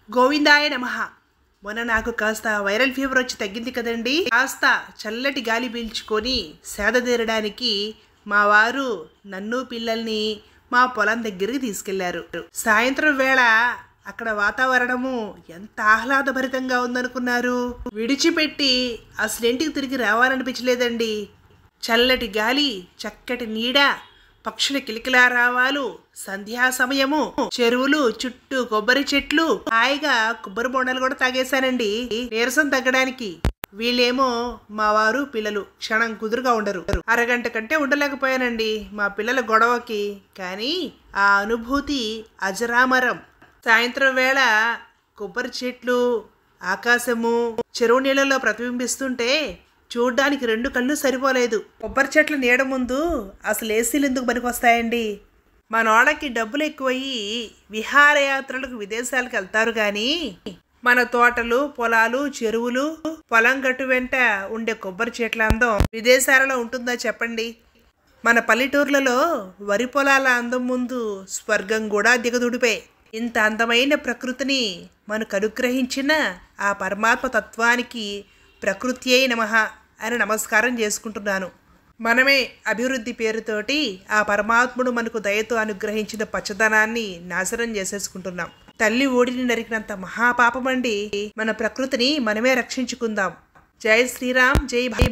గోవిందాయ నమ మొన్న నాకు కాస్త వైరల్ ఫీవర్ వచ్చి తగ్గింది కదండి కాస్త చల్లటి గాలి పీల్చుకొని సేదతీరడానికి మా వారు నన్ను పిల్లల్ని మా పొలం దగ్గరికి తీసుకెళ్లారు సాయంత్రం వేళ అక్కడ వాతావరణము ఎంత ఆహ్లాదభరితంగా ఉందనుకున్నారు విడిచిపెట్టి అసలేంటికి తిరిగి రావాలనిపించలేదండి చల్లటి గాలి చక్కటి నీడ పక్షుల కిలకిలా రావాలు సంధ్యా సమయము చెరువులు చుట్టూ కొబ్బరి చెట్లు హాయిగా కొబ్బరి బొండాలు కూడా తాగేశానండి నీరసం తగ్గడానికి వీళ్ళేమో మా వారు పిల్లలు క్షణం కుదురుగా ఉండరు అరగంట కంటే ఉండలేకపోయానండి మా పిల్లల గొడవకి కానీ ఆ అనుభూతి అజరామరం సాయంత్రం వేళ కొబ్బరి చెట్లు ఆకాశము చెరువు నీళ్ళలో ప్రతిబింబిస్తుంటే చూడ్డానికి రెండు కళ్ళు సరిపోలేదు కొబ్బరి చెట్ల నీడ ముందు అసలు ఏసీలు ఎందుకు పనికొస్తాయండి మనోళ్ళకి డబ్బులు ఎక్కువయ్యి విహారయాత్రలకు విదేశాలకు వెళ్తారు కానీ మన తోటలు పొలాలు చెరువులు పొలం గట్టు వెంట ఉండే కొబ్బరి చెట్ల అందం విదేశాలలో ఉంటుందా చెప్పండి మన పల్లెటూర్లలో వరి పొలాల అందం ముందు స్వర్గం కూడా దిగదుడిపే ఇంత అందమైన ప్రకృతిని మనకు అనుగ్రహించిన ఆ పరమాత్మ తత్వానికి ప్రకృత్యై నమ అని నమస్కారం చేసుకుంటున్నాను మనమే అభివృద్ధి పేరుతోటి ఆ పరమాత్ముడు మనకు దయతో అనుగ్రహించిన పచ్చదనాన్ని నాశనం చేసేసుకుంటున్నాం తల్లి ఓడిని నరికినంత మహాపాపమండి మన ప్రకృతిని మనమే రక్షించుకుందాం జై శ్రీరామ్ జై భై